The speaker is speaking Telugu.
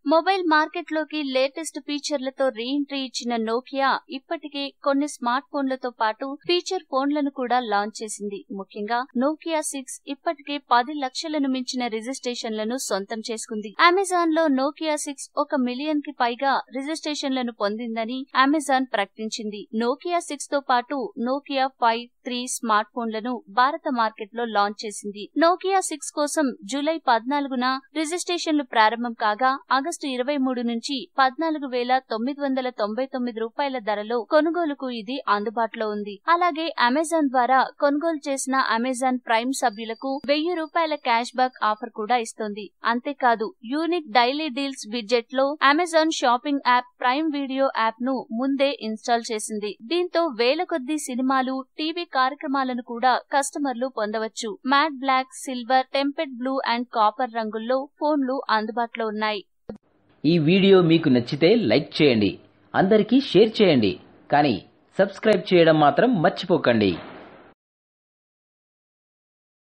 మొబైల్ మార్కెట్లోకి లేటెస్ట్ ఫీచర్లతో రీఎంట్రీ ఇచ్చిన నోకియా ఇప్పటికే కొన్ని స్మార్ట్ ఫోన్లతో పాటు ఫీచర్ ఫోన్లను కూడా లాంచ్ చేసింది ముఖ్యంగా నోకియా సిక్స్ ఇప్పటికే పది లక్షలను మించిన రిజిస్ట్రేషన్లను సొంతం చేసుకుంది అమెజాన్ లో నోకియా సిక్స్ ఒక మిలియన్ కి పైగా రిజిస్ట్రేషన్లను పొందిందని అమెజాన్ ప్రకటించింది నోకియా సిక్స్ తో పాటు నోకియా ఫైవ్ త్రీ స్మార్ట్ ఫోన్లను భారత మార్కెట్ లో లాంచ్ చేసింది నోకియా సిక్స్ కోసం జూలై పద్నాలుగున రిజిస్ట్రేషన్లు ప్రారంభం కాగా ఆగస్టు ఇరవై మూడు నుంచి పద్నాలుగు వేల తొమ్మిది వందల తొంభై తొమ్మిది రూపాయల ధరలో కొనుగోలుకు ఇది అందుబాటులో ఉంది అలాగే అమెజాన్ ద్వారా కొనుగోలు చేసిన అమెజాన్ ప్రైమ్ సభ్యులకు వెయ్యి రూపాయల క్యాష్ బ్యాక్ ఆఫర్ కూడా ఇస్తోంది అంతేకాదు యూనిక్ డైలీ డీల్స్ విడ్జెట్ లో Amazon shopping app Prime video app ను ముందే ఇన్స్టాల్ చేసింది దీంతో వేల కొద్దీ సినిమాలు టీవీ కార్యక్రమాలను కూడా కస్టమర్లు పొందవచ్చు matte black silver tempered blue and copper రంగుల్లో ఫోన్లు అందుబాటులో ఉన్నాయి ఈ వీడియో మీకు నచ్చితే లైక్ చేయండి అందరికీ షేర్ చేయండి కానీ సబ్స్క్రైబ్ చేయడం మాత్రం మర్చిపోకండి